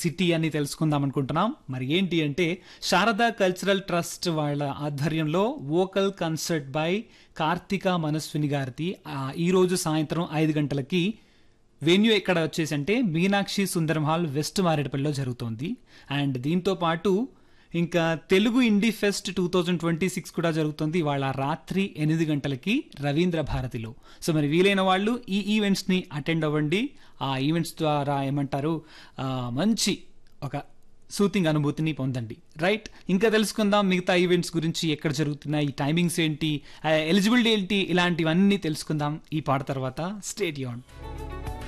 city అని తెలుసుకుందాం అనుకుంటున్నాం మరి ఏంటి అంటే శారదా కల్చరల్ ట్రస్ట్ వాళ్ళ ఆధ్వర్యంలో vocal concert by Karthika Manaswini గారిది ఆ, ఈ రోజు సాయంత్రం ఐదు గంటలకి వెన్యూ ఎక్కడ వచ్చేసి అంటే మీనాక్షి సుందరం హాల్ వెస్ట్ మారేడుపల్లిలో జరుగుతోంది అండ్ దీంతో పాటు ఇంకా Telugu indie fest two thousand twenty six కూడా జరుగుతుంది వాళ్ళ రాత్రి ఎనిమిది గంటలకి రవీంద్ర భారతిలో సో మరి వీలైన వాళ్ళు ఈ ఈవెంట్స్ని అటెండ్ అవ్వండి ఆ ఈవెంట్స్ ద్వారా ఏమంటారు ఆ, మంచి ఒక సూతింగ్ అనుభూతిని పొందండి రైట్ ఇంకా తెలుసుకుందాం మిగతా ఈవెంట్స్ గురించి ఎక్కడ జరుగుతున్నాయి టైమింగ్స్ ఏంటి ఎలిజిబిలిటీ ఏంటి ఇలాంటివన్నీ తెలుసుకుందాం ఈ పాట తర్వాత స్టేట్ యూన్